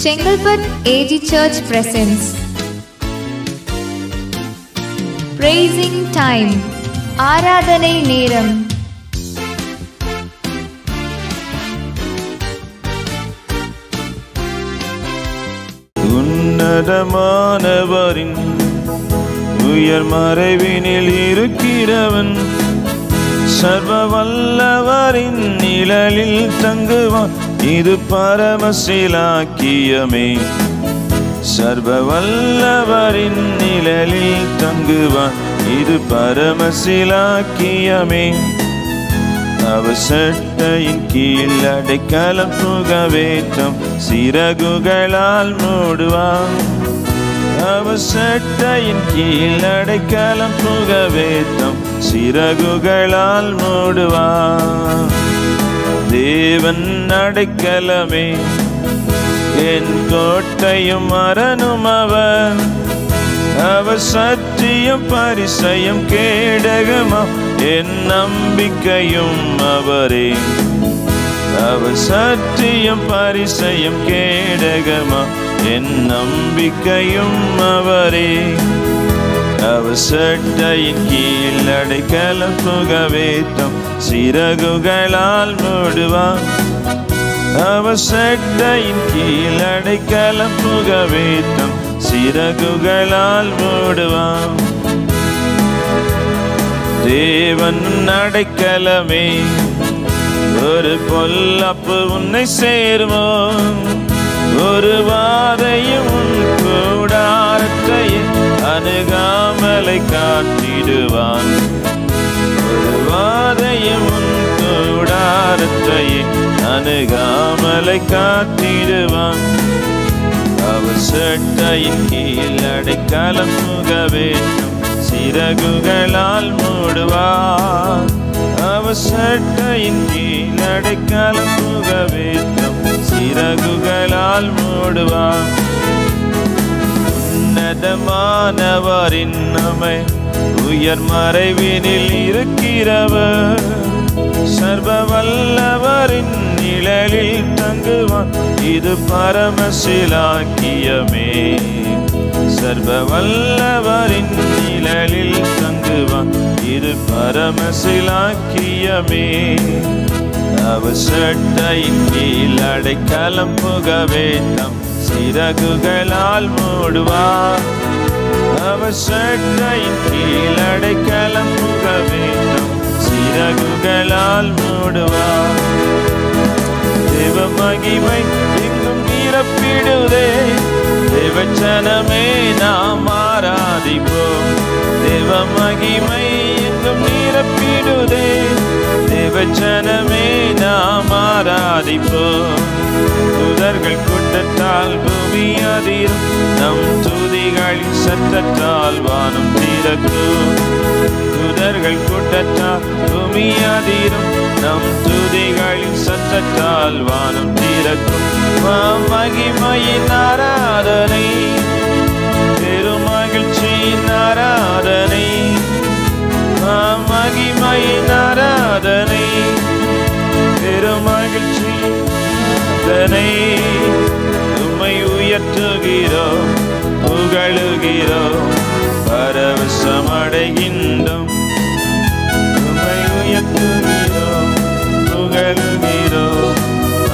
Chengalpet AG Church presents Praising Time ஆராதனை நேரம் உன்னதமானவரின் உயர் மறைவினில் இருக்கிறவன் சர்வ வல்லவரின் நிழலில் தங்குவான் இது பரமசிலாக்கியமே சர்வ வல்லவரின் நிழலில் தங்குவான் இது பரமசிலாக்கியமே அவர் சட்டையின் கீழ் அடைக்கலம் புகவேற்றம் சிறகுகளால் மூடுவான் அவர் சட்டையின் கீழ் அடைக்கலம் புகவேற்றம் சிறகுகளால் மூடுவான் தேவன் அடைக்கலமே என் கோட்டையும் அரணும் அவர் அவர் சத்தியம் பரிசயம் கேடகமாம் என் நம்பிக்கையும் அவரே அவர் சத்தியம் பரிசயம் கேடகமா என் நம்பிக்கையும் அவரே அவர் சட்டையின் கீழ் அடைக்கலம் புகவேற்றம் சிறகுகளால் மூடுவான் அவர் சட்டையின் கீழ் அடைக்கலம் புகவேற்றம் சிறகுகளால் மூடுவான் தேவன் அடைக்கலமே ஒரு பொல்லப்பு உன்னை சேருமோ ஒரு வாதையும் உன் கூடாரத்தை அணுகாமலை காத்திடுவான் ஒரு வாதையும் உன் கூடாரத்தை அணுகாமலை காத்திடுவான் அவர் சட்டையின் கீழ் அடைக்கலம் முகவேற்றும் சிறகுகளால் மூடுவார் அவர் சட்டையின் கீழ் அடைக்கலம் முகவேற்றும் சிறகுகளால் மூடுவார் உன்னதமானவரின் அமை உயர் மறைவினில் இருக்கிறவர் சர்வ வல்லவரின் நிழலில் தங்குவான் இது பரமசிலாக்கியமே சர்வ வல்லவரின் நிழலில் தங்குவான் இது பரமசிலாக்கியமே அவர் சட்டையின் கீழ் அடைக்கலம் புகவேட்டம் சிறகுகளால் மூடுவார் அவர் சட்டையின் கீழ் அடைக்கலம் புகவேட்டம் சிறகுகளால் மூடுவார் தேவ மகிமை எங்கும் நிரப்பிடுதே தேவச்சனமே நாம் ஆராதிப்போம் தேவ மகிமை எங்கும் நிரப்பிடுதே தேவச்சனமே நாம் ஆராதிப்போம் துதர்கள் கூட்டத்தால் பூமி அதிரும் நம் துதிகளின் சத்தத்தால் வானம் திறக்கும் துதர்கள் கூட்டத்தால் பூமி அதிரும் நம் துதிகளின் சத்தத்தால் வானம் திறக்கும் மகிமையின் ஆராதனை பெருமகிழ்ச்சியின் ஆராதனை மகிமையின் ஆராதனை பெருமகிழ்ச்சி ஆராதனை உம்மை உயர்த்துகிறோம் புகழுகிறோம் பரவசமடைகின்றோம் உம்மை உயர்த்துகிறோம் புகழுகிறோம்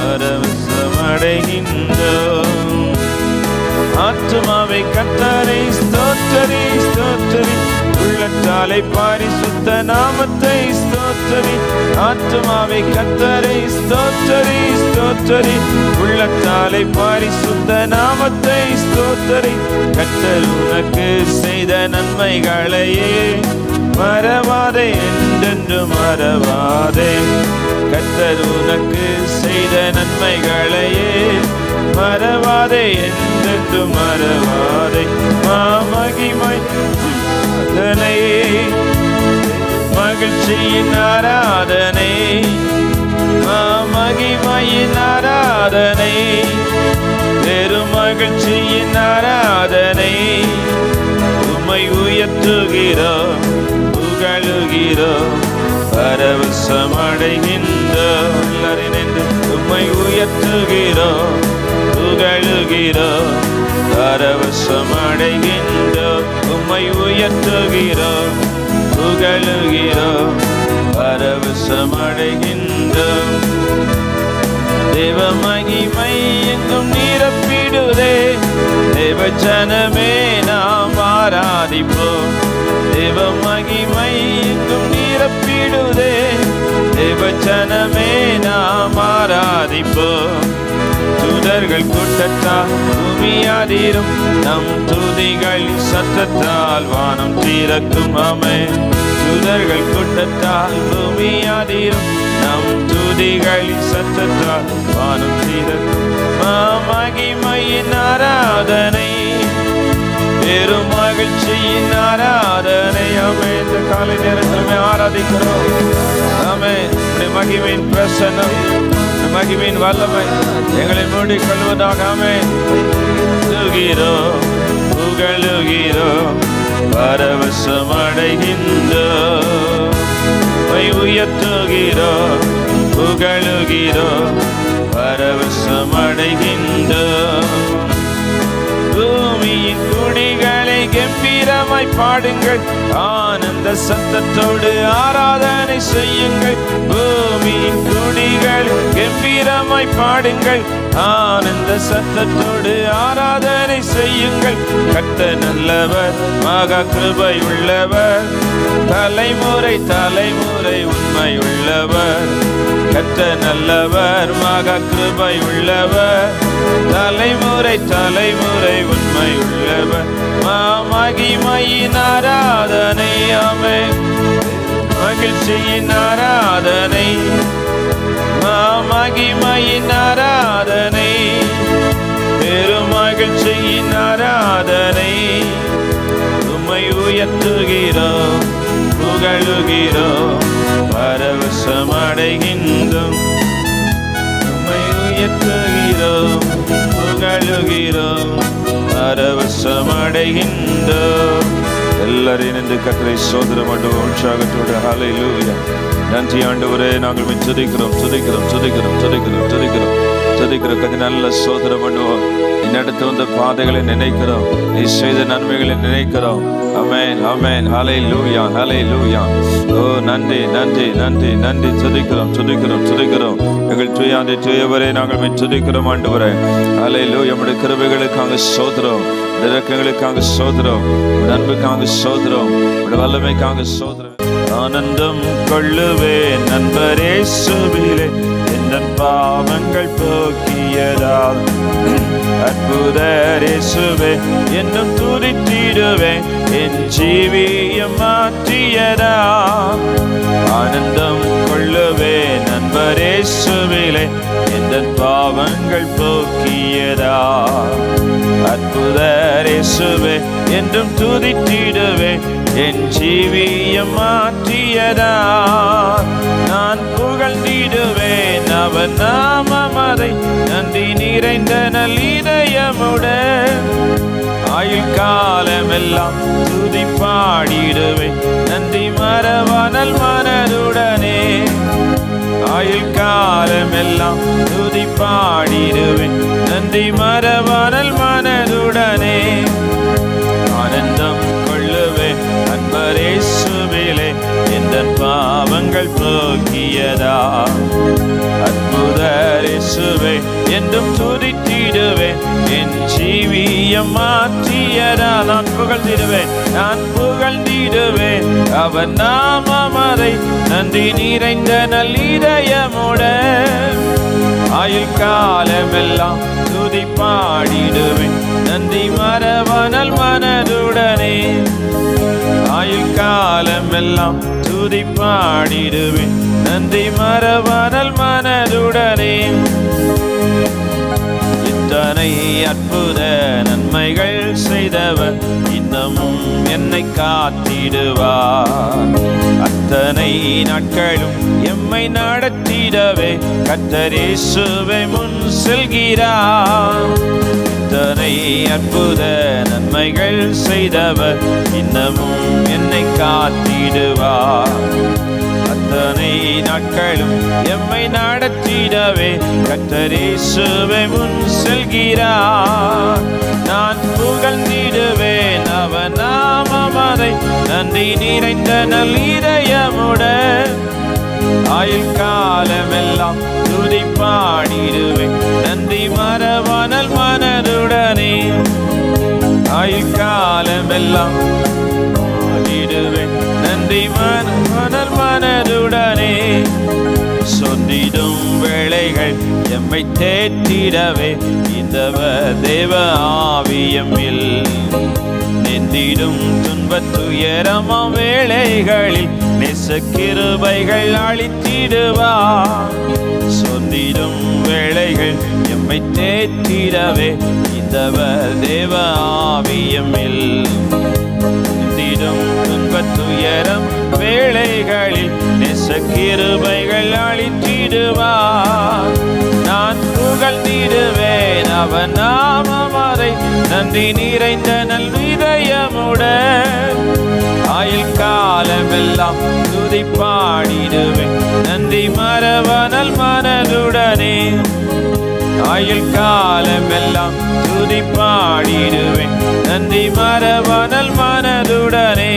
பரவசமடைகின்றோம் ஆத்மாவை கத்தாரை ஸ்தோத்தரி ஸ்தோத்தரி உள்ளத்தாலை பாரிசுத்த நாமத்தை ஸ்தோத்தரி ஆத்மாவை கத்தரை ஸ்தோத்தரி ஸ்தோத்தரி உள்ளத்தாலை பாரிசுத்த நாமத்தை ஸ்தோத்தரி கத்தர் உனக்கு செய்த நன்மைகளையே மறவாதே என்றென்று மறவாதே கத்தர் உனக்கு செய்த நன்மைகளையே மறவாதே என்றென்று மறவாதே மாமகிமை ஆராதனை மகிழ்ச்சியின் ஆராதனை மகிமையின் ஆராதனை பெரும் மகிழ்ச்சியின் ஆராதனை உமை உயர்த்துகிறோம் புகழுகிறோம் பரவசமடைகின்றோம் எல்லாரும் நின்று உம்மை உயர்த்துகிறோம் புகழுகிறோம் புகழுகிறோம் பரவசம் அடைகின்றோம் உம்மை உயர்த்துகிறோம் புகழுகிறோம் பரவசம் அடைகின்றோம் தேவ மகிமை எங்கும் நிரப்பிடுதே தேவ ஜனமே நாம் ஆராதிப்போம் தேவ மகிமை எங்கும் நிரப்பிடுதே தேவ ஜனமே நாம் ஆராதிப்போம் தூதர்கள் கூட்டத்தால் பூமி அதிரும் நம் துதிகள் சத்தத்தால் வானம் திறக்கும் அமை தூதர்கள் கூட்டத்தால் பூமி அதிரும் நம் துதிகள் சத்தத்தால் வானம் திறக்கும் மகிமையின் ஆராதனை பெரும் மகிழ்ச்சியின் ஆராதனை அமே இந்த காலை நேரத்தில் ஆராதிக்கிறோம் ஆமே உம்முடைய மகிமையின் பிரசன்னம் உம்முடைய மகிமையின் வல்லமை எங்களை மூடி கொள்வதாக ஆமே துகிறோம் புகழுகிறோம் பரவசம் அடைகின்றோம் உம்மை உயர்த்துகிறோம் புகழுகிறோம் பரவசம் அடைகின்றோம் பூமியின் குடிகளை கம்பீரமாய் பாடுங்கள் ஆனந்த சத்தத்தோடு ஆராதனை செய்யுங்கள் பூமியின் குடிகள் கம்பீரமாய் பாடுங்கள் ஆனந்த சத்தத்தோடு ஆராதனை செய்யுங்கள் கட்ட நல்லவர் மகா கிருபை உள்ளவர் தலைமுறை தலைமுறை உண்மை உள்ளவர் கத்த நல்லவர் மகா கிருபை உள்ளவர் தலைமுறை தலைமுறை உண்மை உள்ளவர் மகிமையின் ஆராதனை அமை மகிழ்ச்சியின் ஆராதனை மகிமையின் ஆராதனை பெரும் மகிழ்ச்சியின் ஆராதனை உம்மை உயர்த்துகிறோம் புகழுகிறோம் பரவசம் அடைகின்றோம் உம்மை உயர்த்துகிறோம் புகழுகிறோம் பரவசம் அடைகின்றோம் எல்லாரையும் நின்று கத்தரை சோதரம் பண்ணுவோம் உற்சாகத்தோடு ஹalleluya நன்றி ஆண்டவரே நாங்கள் உம்மை துதிக்கிறோம் துதிக்கிறோம் துதிக்கிறோம் துதிக்கிறோம் துதிக்கிறோம் துதிக்கிறோம் கொஞ்சம் நல்ல சோதரம் பண்ணுவோம் நீ நடத்து வந்த பாதைகளை நினைக்கிறோம் நீ செய்த நன்மைகளை நினைக்கிறோம் அமேன் அமேன் ஹலை லூயா ஹலை லூயா ஓ நன்றி நன்றி நன்றி நன்றி துதிக்கிறோம் துதிக்கிறோம் துதிக்கிறோம் எங்கள் துயாந்தி துயவரை நாங்கள் உம்மை துதிக்கிறோம் ஆண்டவரே ஹலை லூ நம்முடைய கிருபைகளுக்காக சோதரம் இறக்கங்களுக்காக சோதரம் உடைய அன்புக்காக சோதரம் உடைய வல்லமைக்காக சோதரம் ஆனந்தம் கொள்ளுவேன் நண்பரே சுவிலே எந்த பாவங்கள் போக்கியதால் அற்புதரேசுவே என்னும் துதித்திடுவேன் என் ஜீவியம் மாற்றியதா ஆனந்தம் கொள்ளுவே நண்பரேசுவிலே எந்த பாவங்கள் போக்கியதா அற்புதரேசுவே என்றும் துதித்திடுவே என் ஜீவியம் மாற்றியதா நான் புகழ்ந்திடுவேன் அவன் நாமமதை நன்றி நிறைந்த நல்லிதயமுடன் ஆயுள் காலமெல்லாம் துதி பாடிடுவேன் நன்றி மரவனல் மனதுடனே ஆயுள் காலமெல்லாம் துதி பாடிடுவேன் நன்றி மரவனல் மனதுடனே ஆனந்தம் கொள்ளுவே அன்பரே சுவிலே எந்த பாவங்கள் போக்கியதா அற்புதரேசுவே என்றும் துதித்திடுவேன் என் ஜீவியம் மாற்றியதா நான் புகழ்ந்திடுவேன் நான் புகழ்ந்திடுவேன் அவன் நாமமதை நன்றி நிறைந்த நல்லிதயமுடன் ஆயுள் காலமெல்லாம் துதி பாடிடுவேன் நன்றி மரவனல் மனதுடனே ஆயுள் காலமெல்லாம் துதி பாடிடுவேன் நன்றி மரவனல் மனதுடனே இத்தனை அற்புத நன்மைகள் செய்தவர் இன்னமும் என்னை காத்திடுவார் அத்தனை நாட்களும் எம்மை நடத்திடவே கத்தரேசுவை முன் செல்கிறார் இத்தனை அற்புத நன்மைகள் செய்தவர் இன்னமும் என்னை காத்திடுவார் அத்தனை அத்தனை நாட்களும் எம்மை நடத்திடவே கத்தரேசுவை முன் செல்கிறார் நான் புகழ்ந்திடுவேன் அவன் நாமமதை நன்றி நிறைந்த நல்லிதயமுடன் ஆயுள் காலமெல்லாம் துதி பாடிடுவேன் நன்றி மரவனல் மனதுடனே ஆயுள் காலமெல்லாம் பாடிடுவேன் நன்றி மனவனல் மனதுடனே சொன்னிடும் வேளைகள் எம்மை தேற்றிடவே இந்த தேவ ஆவியமில் நின்றிடும் துன்பத் துயரமாம் வேளைகளில் நெசக்கிருபைகள் அளித்திடுவா சொன்னிடும் வேளைகள் எம்மை தேற்றிடவே இந்த தேவ ஆவியமில் நின்றிடும் துன்பத் துயரம் வேளைகளில் நெசக்கிருபைகள் அளித்திடுவார் நான் புகழ்ந்திடுவேன் அவன் நாமம் அதை நன்றி நிறைந்த நல்விதயமுடன் ஆயுள் காலமெல்லாம் துதி பாடிடுவேன் நன்றி மரவனல் மனதுடனே ஆயுள் காலமெல்லாம் துதி பாடிடுவேன் நன்றி மரவனல் மனதுடனே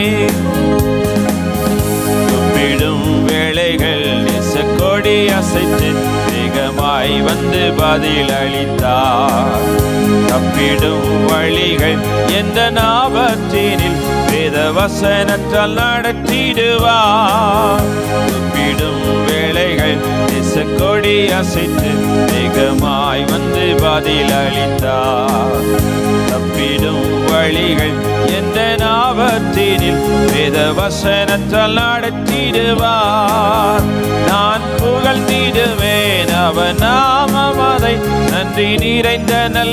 கும்பிடும் வேளைகள் நெசக்கொடி அசைத்து வேகமாய் வந்து பதில் அளித்தார் தப்பிடும் வழிகள் எந்த நாபத்தினில் வேத வசனத்தால் நடத்திடுவார் கும்பிடும் வேளைகள் நெசக்கொடி அசைத்து வேகமாய் வந்து பதில் அளித்தார் தப்பிடும் வழிகள் எந்த நாபத்தினில் வேத வசனத்தால் நடத்திடுவார் நான் புகழ்ந்திடுவேன் அவன் நாமம் அதை நன்றி நிறைந்த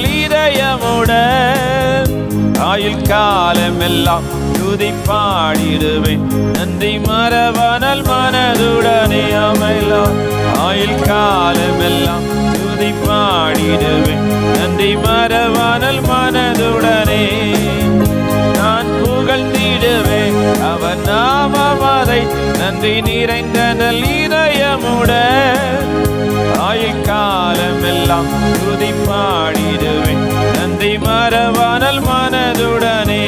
நல்லிதயமுடன் ஆயுள் காலமெல்லாம் துதி பாடிடுவேன் நன்றி மரவனல் மனதுடனே அமைலாம் ஆயுள் காலமெல்லாம் துதி பாடிடுவேன் நன்றி மரவனல் மனதுடனே நான் புகழ்ந்திடுவேன் அவன் நாமம் அதை நன்றி நிறைந்த நல்லிதயமுடன் ஆயுள் காலமெல்லாம் துதி பாடிடுவேன் நன்றி மரவனல் மனதுடனே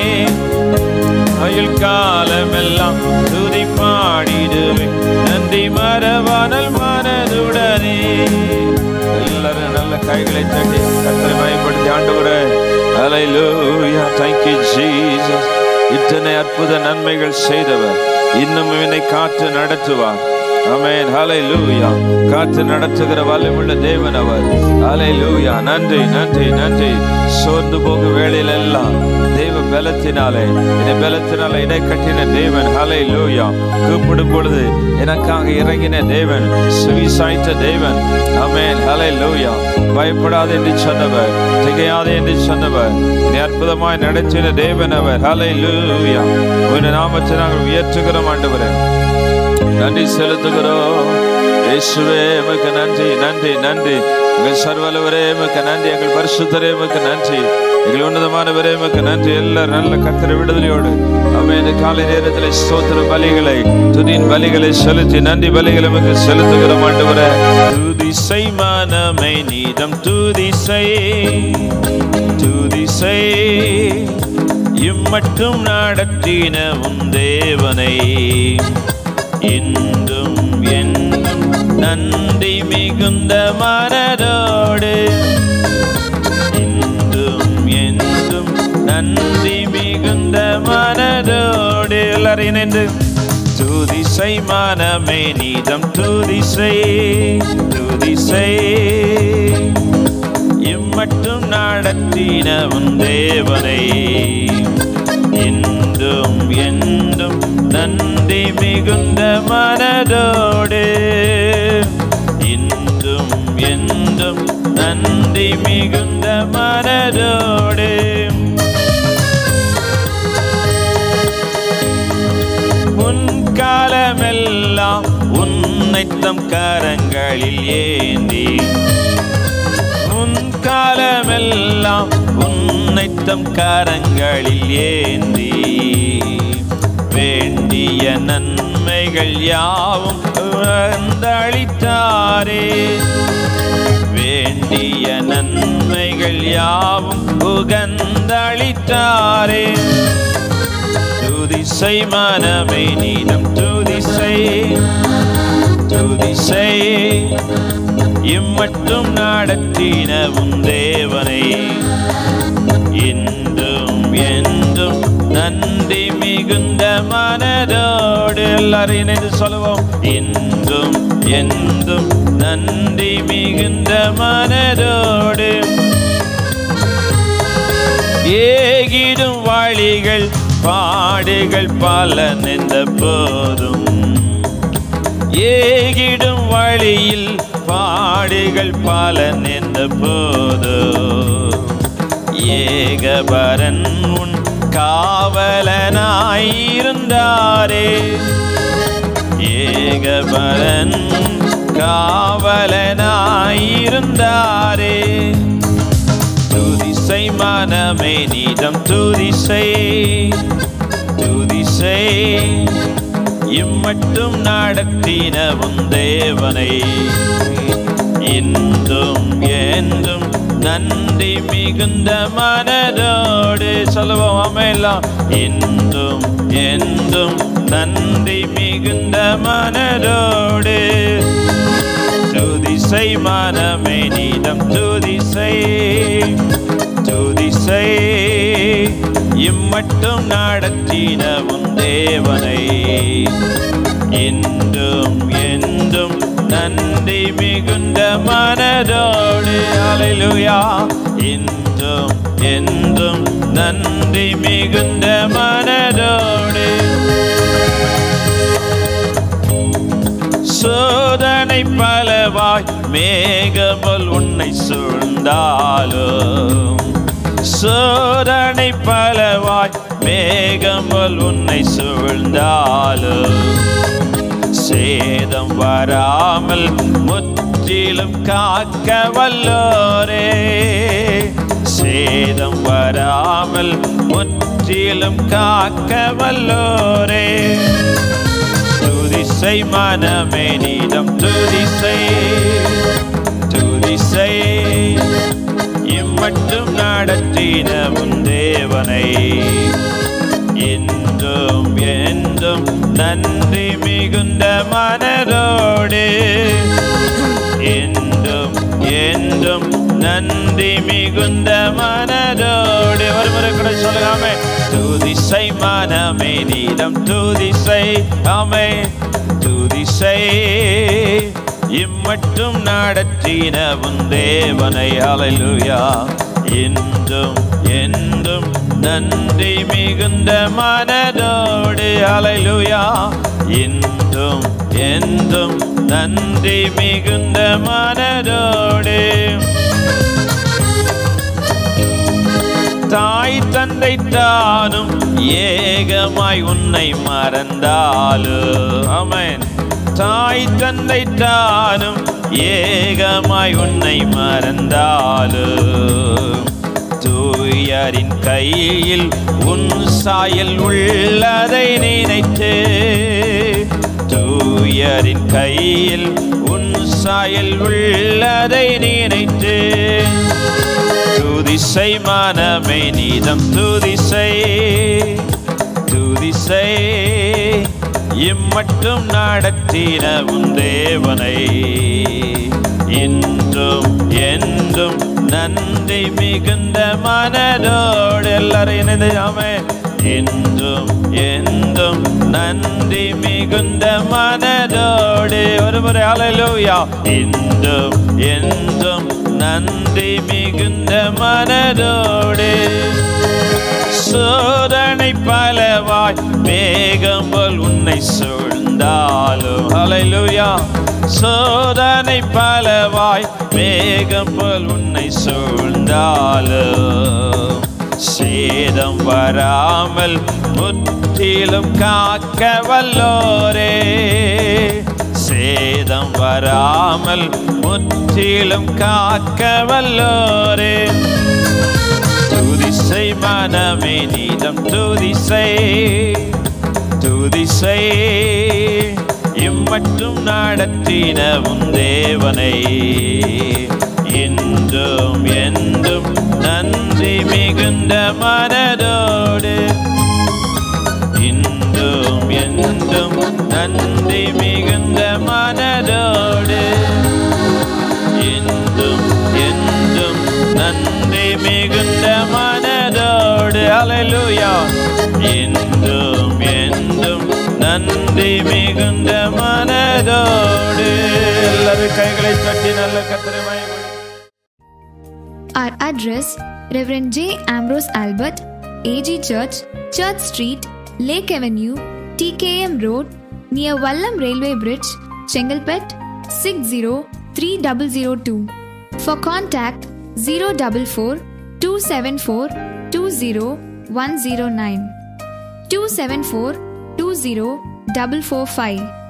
ஆயுள் காலமெல்லாம் துதி பாடிடுவேன் நன்றி மரவனல் மனதுடனே எல்லாரும் நல்ல கைகளை தட்டி கத்தரை மயப்படுத்தி ஆண்டவரே ஹalleluya thank you jesus இத்தனை அற்புத நன்மைகள் செய்தவர் இன்னும் என்னை காத்து நடத்துவார் ஆமென் ஹalleluya காத்து நடத்துகிற வல்லமுள்ள தேவன் அவர் ஹalleluya நன்றி நன்றி நன்றி சோர்ந்து போகும் வேளையில எல்லாம் தேவ பலத்தினாலே என்னை பலத்தினாலே இடை கட்டின தேவன் ஹalleluya கூப்பிடும் பொழுது எனக்காக இறங்கின தேவன் செவி சாய்த்த தேவன் ஆமென் ஹalleluya பயப்படாதே என்று சொன்னவர் திகையாதே என்று சொன்னவர் நீ அற்புதமாய் நடத்தின தேவன் அவர் ஹalleluya உன் நாமத்தை நாங்கள் உயர்த்துகிறோம் ஆண்டவரே நன்றி செலுத்துகிறோம் இயேசுவே உமக்கு நன்றி நன்றி நன்றி எங்கள் சர்வலவரே உமக்கு நன்றி எங்கள் பரிசுத்தரே உமக்கு நன்றி எங்கள் உன்னதமானவரே உமக்கு நன்றி எல்லாரும் நல்ல கத்திர விடுதலையோடு அவை இந்த காலை நேரத்தில் ஸ்தோத்திர பலிகளை துதியின் பலிகளை செலுத்தி நன்றி பலிகளை உமக்கு செலுத்துகிற ஆண்டவரே துதிசை மனமை நீதம் துதிசை துதிசை இம்மட்டும் நடத்தின உன் தேவனை இன்றும் என்றும் நன்றி மிகுந்த மனதோடு இன்றும் என்றும் நன்றி மிகுந்த மனதோடு எல்லாரும் இணைந்து துதிசை மனமே நீதம் துதிசை துதிசை இம்மட்டும் நடத்தின உன் தேவனை இன்றும் என்றும் நன்றி மிகுந்த மனதோடு இன்றும் என்றும் நன்றி மிகுந்த மனதோடு முன்காலமெல்லாம் உன்னைத்தம் கரங்களில் ஏந்தி முன்காலமெல்லாம் உன்னைத்தம் கரங்களில் ஏந்தி வேண்டிய நன்மைகள் யாவும் உகந்தளித்தாரே வேண்டிய நன்மைகள் யாவும் உகந்தளித்தாரே துதிசை மனமே நீதம் துதிசை துதிசை இம்மட்டும் நடத்தின உன் தேவனை இன்றும் என்றும் நன்றி மிகுந்த மனதோடு எல்லாரும் இணைந்து சொல்லுவோம் இன்றும் என்றும் நன்றி மிகுந்த மனதோடு ஏகிடும் வழிகள் பாடுகள் பல நின்ற போதும் ஏகிடும் வழியில் பாடுகள் பல நின்ற போது ஏகபரன் உன் காவலனாயிருந்தாரே ஏகபரன் காவலனாயிருந்தாரே துதிசை மனமே நீதம் துதிசை துதிசை இம்மட்டும் நடத்தின உன் தேவனை இன்றும் என்றும் நன்றி மிகுந்த மனதோடு சொல்லுவோம் அமையெல்லாம் இன்றும் என்றும் நன்றி மிகுந்த மனதோடு துதிசை மனமே நீதம் துதிசை துதிசை இம்மட்டும் நடத்தின உன் தேவனை இன்றும் என்றும் நன்றி மிகுந்த மனதோடு அலையிலுயா இன்றும் என்றும் நன்றி மிகுந்த மனதோடு சோதனை பலவாய் மேகமல் உன்னை சூழ்ந்தாலும் சோதனை பலவாய் மேகமல் உன்னை சூழ்ந்தாலும் சேதம் வராமல் முற்றிலும் காக்க வல்லோரே சேதம் வராமல் முற்றிலும் காக்க வல்லோரே துதிசை மனமே நீதம் துதிசை துதிசை இம்மட்டும் நடத்தின உன் தேவனை இன்றும் என்றும் நன்றி மிகுந்த மனதோடு என்றும் என்றும் நன்றி மிகுந்த மனதோடு ஒரு முறை கூட சொல்லாமே துதிசை மனமே நீதம் துதிசை அமை துதிசை இம்மட்டும் நடத்தின உன் தேவனை அலைலுயா இன்றும் என்றும் நன்றி மிகுந்த மனதோடு அலைலுயா இன்றும் என்றும் நன்றி மிகுந்த மனதோடு தாய் தந்தை தானும் ஏகமாய் உன்னை மறந்தாலும் அமேன் தாய் தந்தை தானும் ஏகமாய் உன்னை மறந்தாலும் தூயரின் கையில் உன் சாயல் உள்ளதை நினைத்து தூயரின் கையில் உன் சாயல் உள்ளதை நினைத்து துதிசை மனமே நீதம் துதிசை துதிசை இம்மட்டும் நடத்தின உன் தேவனை இன்றும் என்றும் நன்றி மிகுந்த மனதோடு எல்லாரும் இணைந்து ஆமே என்றும் என்றும் நன்றி மிகுந்த மனதோடு ஒரு முறை அலையிலூயா இன்றும் என்றும் நன்றி மிகுந்த மனதோடு சோதனை பலவாய் மேகம் போல் உன்னை சூழ்ந்தாலும் அலையிலுயா சோதனை பலவாய் மேகம் போல் உன்னை சூழ்ந்தாலும் சேதம் வராமல் முற்றிலும் காக்க வல்லோரே சேதம் வராமல் முற்றிலும் காக்க வல்லோரே துதிசை மனமே நீதம் துதிசை துதி செய் இம்மட்டும் நடத்தின உன் தேவனை இன்றும் என்றும் நன்றி மிகுந்த மனதோடு இன்றும் என்றும் நன்றி மிகுந்த மனதோடு என்றும் என்றும் நன்றி மிகுந்த மனதோடு அலையிலுயா என்றும் என்றும் நன்றி மிகுந்த மனதோடு எல்லாரும் கைகளை தட்டி நல்ல கத்திரமாய் Our address Reverend J. Ambrose Albert, AG Church, Church Street, Lake Avenue, TKM Road, near Wallam Railway Bridge, Chengalpet 60302. For contact 044 274 20109 274 20445.